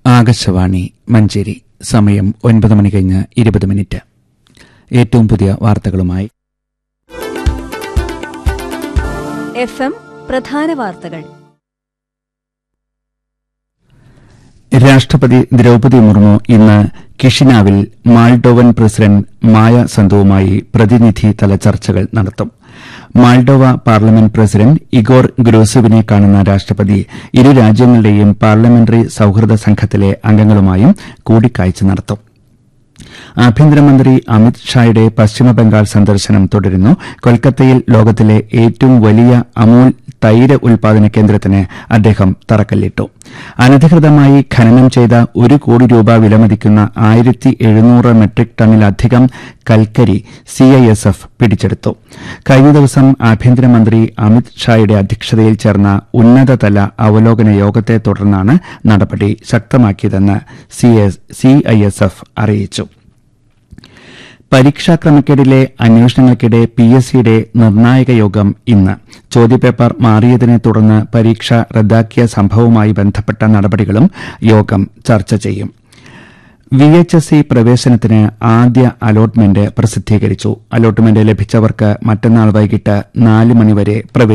ആകാശവാണി മഞ്ചേരി സമയം ഒൻപത് മണി കഴിഞ്ഞ് ഇരുപത് മിനിറ്റ് ഏറ്റവും പുതിയ വാർത്തകളുമായി എഫ് എം പ്രധാന വാർത്തകൾ രാഷ്ട്രപതി ദ്രൌപതി മുർമു ഇന്ന് കിഷിനാവിൽ മാൾഡോവൻ പ്രസിഡന്റ് മായ സന്തുവുമായി പ്രതിനിധിതല ചർച്ചകൾ നടത്തും മാൾഡോവ പാർലമെന്റ് പ്രസിഡന്റ് ഇഗോർ ഗ്രോസുവിനെ കാണുന്ന രാഷ്ട്രപതി ഇരു രാജ്യങ്ങളുടെയും പാർലമെന്ററി സൌഹൃദ സംഘത്തിലെ അംഗങ്ങളുമായും കൂടിക്കാഴ്ച നടത്തും ആഭ്യന്തരമന്ത്രി അമിത് ഷായുടെ പശ്ചിമബംഗാൾ സന്ദർശനം തുടരുന്നു കൊൽക്കത്തയിൽ ലോകത്തിലെ ഏറ്റവും വലിയ അമൂൽ തൈര് ഉൽപാദന കേന്ദ്രത്തിന് അദ്ദേഹം തറക്കല്ലിട്ടു അനധികൃതമായി ഖനനം ചെയ്ത ഒരു കോടി രൂപ വിലമതിക്കുന്ന ആയിരത്തി എഴുന്നൂറ് മെട്രിക് ടണ്ണിലധികം കൽക്കരി സിഐഎസ്എഫ് പിടിച്ചെടുത്തു കഴിഞ്ഞ ദിവസം ആഭ്യന്തരമന്ത്രി അമിത് ഷായുടെ അധ്യക്ഷതയിൽ ചേർന്ന ഉന്നതതല അവലോകന യോഗത്തെ തുടർന്നാണ് നടപടി ശക്തമാക്കിയതെന്ന് സിഐഎസ്എഫ് അറിയിച്ചു പരീക്ഷാ ക്രമക്കേടിലെ അന്വേഷണങ്ങൾക്കിടെ പി എസ് സിയുടെ നിർണായക യോഗം ഇന്ന് ചോദ്യപേപ്പർ മാറിയതിനെ തുടർന്ന് പരീക്ഷ റദ്ദാക്കിയ സംഭവവുമായി ബന്ധപ്പെട്ട നടപടികളും യോഗം ചർച്ച ചെയ്യും വി എച്ച് എസ് സി പ്രവേശനത്തിന് ആദ്യ അലോട്ട്മെന്റ് പ്രസിദ്ധീകരിച്ചു അലോട്ട്മെന്റ് ലഭിച്ചവർക്ക് മറ്റന്നാൾ വൈകിട്ട് നാല് മണിവരെ പ്രവേശിക്കാം